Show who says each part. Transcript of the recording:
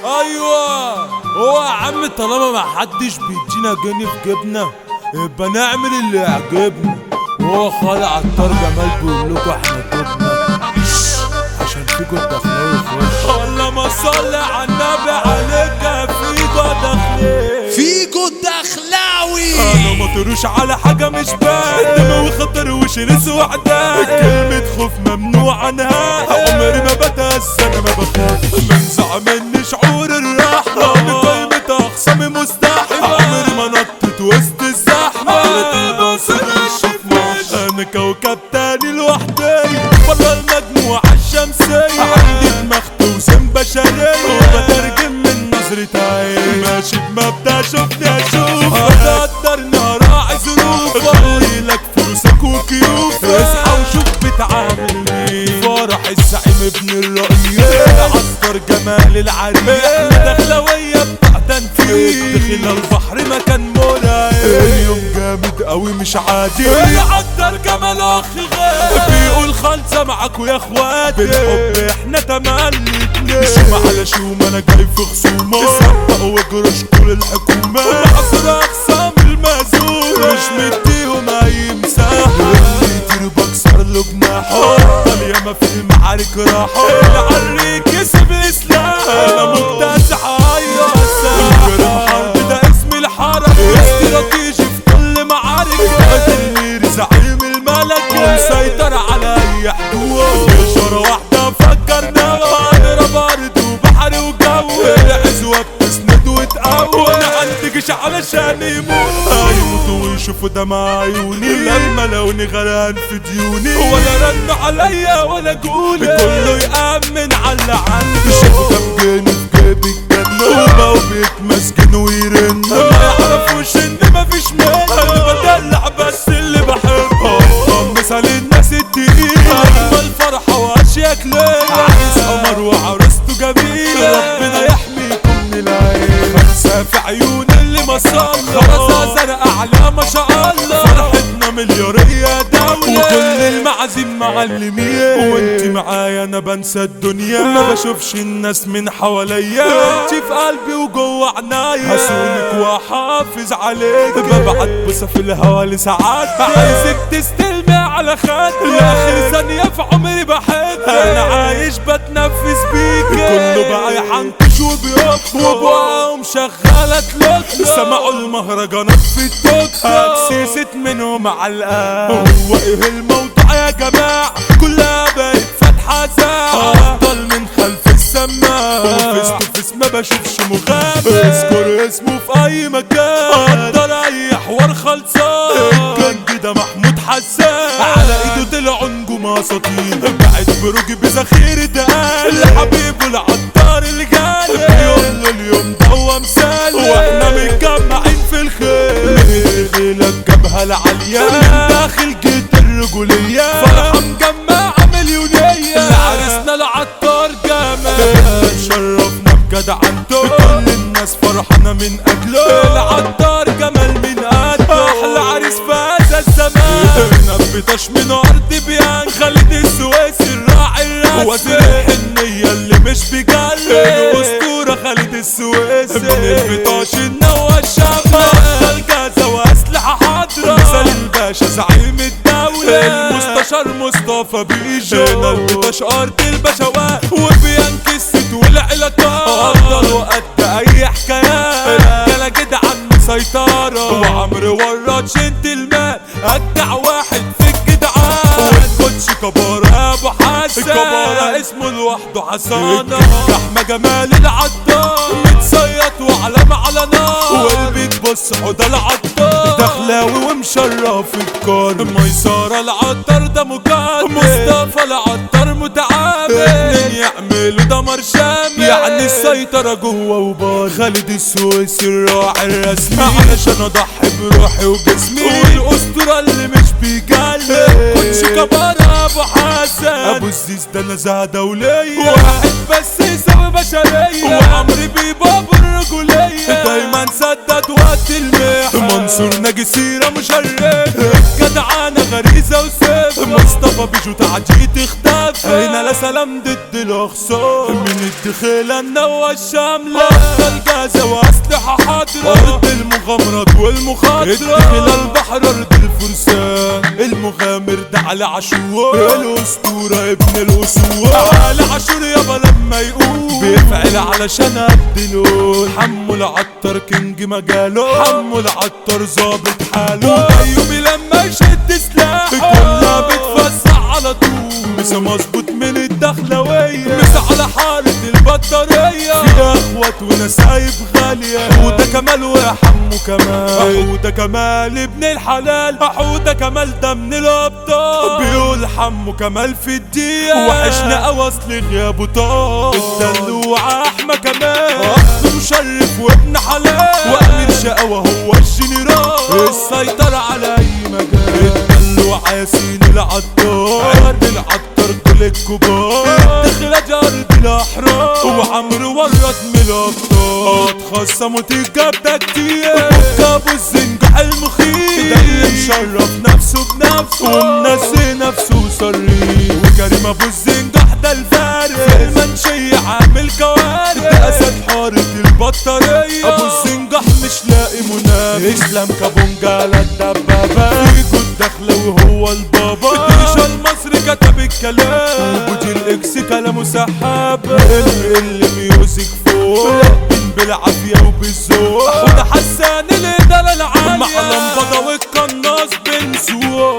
Speaker 1: ايوه هو يا عم طالما ما حدش بيدينا جنيه في جيبنا يبقى نعمل اللي يعجبنا وهو خالد عطار جمال بيقول لكم احنا جبنا عشان فيكوا الدخلاوي يخش اللهم صل على النبي عليك يا فيكوا داخلين
Speaker 2: فيكو الدخلاوي
Speaker 1: انا ما طروش على حاجة مش بان دموي خطر وشرس وعدان كلمة خوف ممنوع عنها عمري ما بتهز انا ما بخاف منزع مني شعور الراحة انا كلمة اخصامي مستحيلة عمري ما نطت وسط الزحمة انا كوكب تاني لوحدي والله المجموعة الشمسية عندي دماغ توزن بشرية وبترجم من نظرة عين ماشي بمبدأ شوفني اشوف اقدر نهار راعي ظروف بقولي لك فلوسك وكيوف اصحى وشوف بتعامل مين فرح الزعيم ابن الرئيس عسكر جمال العريس احنا دخلوية بتاع تنفيذ دخل البحر مكان مرعب اليوم جامد قوي مش عادي يقدر جمال اخ غالي بيقول خالصة معاكوا يا اخواتي بالحب احنا تملي شوم على شوم انا جاي في خصومة صدق واجرش كل الحكومة وحصر اقسام المأزومة مش مديهم اي مساحة اللي يطير بكسر له جناحه طال ياما في المعارك راحوا العري كسب اسلام انا مكتسح ايوه الجرم حرب ده اسم الحرب استراتيجي في كل معارك تنوير زعيم الملك مسيطر على اي حدود اشارة واحدة فكرنا هنضرب ارض وبحر وجو العزوة بتسند وتقوي انا عندي جيش علشان يموت هيموتوا ويشوفوا دمع عيوني لما لوني غرقان في ديوني ولا رن عليا ولا جولي كله يأمن على اللي عندي شافوا كام جنيه في جيبي الجنة وبقوا بيتمسكنوا ويرنوا ما يعرفوش ان مفيش منه انا بدلع بس اللي بحبه مثال الناس التقيلة اجمل فرحة واشياك ليا عريس قمر وعروسته جميلة ربنا يحميكم من العين خمسة في عيون اللي ما صلى راسها زرقاء على ما شاء الله فرحتنا مليارية دولة وكل المعازيم معلمين وانت معايا انا بنسى الدنيا ما بشوفش الناس من حواليا انت في قلبي وجوه عنايا هسولك واحافظ عليك ببعت بوسة في الهوا لساعات عايزك تستلمي على خدي لاخر ثانية في عمري بحبك انا عايش بتنفس بيك كله بقى يحنكش وبيقف وابوهم شغالة تلوك سمعوا المهرجانات في التوك اكسست منهم علقة هو ايه الموضوع يا جماعة كلها بقت فاتحة ساعة افضل من خلف السماعة وفيس تو فيس ما بشوفش مغامر اذكر اسمه في اي مكان اقدر اي حوار خلصان الجنج ده محمود حسان على ايده طلعوا نجوم اساطير بعد بروج بذخيرة قال لحبيبه العطار الغالي اليوم لليوم ده هو مثال واحنا متجمعين في الخير خيلك جابها العالية من داخل جيت الرجولية فرحة مجمعة مليونية لعرسنا العطار جمال شرفنا بجدعنته كل الناس فرحانة من أجله العطار جمال من قده أحلى عريس في هذا الزمان نبتش من أرض بيان خالد السويسي الراعي الرسمي وزير الحنية اللي مش بيجلي الأسطورة خالد السويسي من البطاش النوى الشمال الجازة وأسلحة حاضرة مثال الباشا زعيم الدولة المستشار مصطفى بيجو البطاش أرض البشوات وبيانك الست والعلاقات أفضل وقد أي حكايات رجالة جدعان مسيطرة وعمرو وراد شد المال أجدع واحد في الجدعان والكوتش كبارة أبو حسن كبارة اسمه لوحده حسانة رحمة جمال العطار متصيط وعلم على نار والبيت بص حوده العطار دخلاوي ومشرف الكون ميسارة العطار ده مكان مصطفى العطار متعامل اتنين يعملوا دمر شامل يعني السيطرة جوه وبار خالد السويسي الراعي الرسمي علشان اضحي بروحي وجسمي والاسطورة اللي مش بيجلي كنتش كبارة ابو حسن ابو الزيز ده نزاهة دولية واحد بس يساوي بشرية وعمري بيباب الرجولية دايما سدد وقت الميح منصور ناجي سيرة مشرف جدعانة غريزة وسيف مصطفى بيجو تعجيت اختفى هنا لا سلام ضد الاخصام من الدخيلة النوى الشاملة افضل جازة واسلحة حاضرة ارض المغامرات والمخاطرة الدخيلة البحر ارض الفرسان المغامر ده على عاشور الاسطورة ابن الاسود على عاشور يابا لما يقول بيفعل علشان ابدلون حمو العطر كينج مجاله حمو العطر ظابط حاله ايوبي لما يشد سلاحه كلها بتفزع على طول مسا مظبوط من الدخلوية مسا على حارة البطارية في اخوات ونسايب غالية حودة كمال وحمو كمال حودة كمال ابن الحلال حودة كمال ده من الابطال بيقول حمو كمال في الدقيقة وحشنا اوصل غيابه طال الدلوع احمى كمال اخ مشرف وابن حلال وامير شقاوة هو الجنرال السيطرة على اي مجال الدلوع ياسين العطار عرض العطار كل الكبار دخل جارد الاحرار وعمرو ورد من الابطال اتخصموا تجاب ده كتير ابو الزنجح المخيف ده اللي مشرف نفسه بنفسه ومنسي نفسه صريح وكريم ابو الزنجح ده الفارس في المنشية عامل كوارث ده اسد حارة البطارية ابو الزنجح مش لاقي منافس اسلام كابونجا للدبابة فيكو الدخلة وهو البابا الديشة المصري كتب الكلام وبوجي الاكس كلامه سحاب اللي اللي ميوزك فوق لكن بالعافية وبالذوق وده حسان اللي دلال عالية مع لمبضة والقناص بنسوق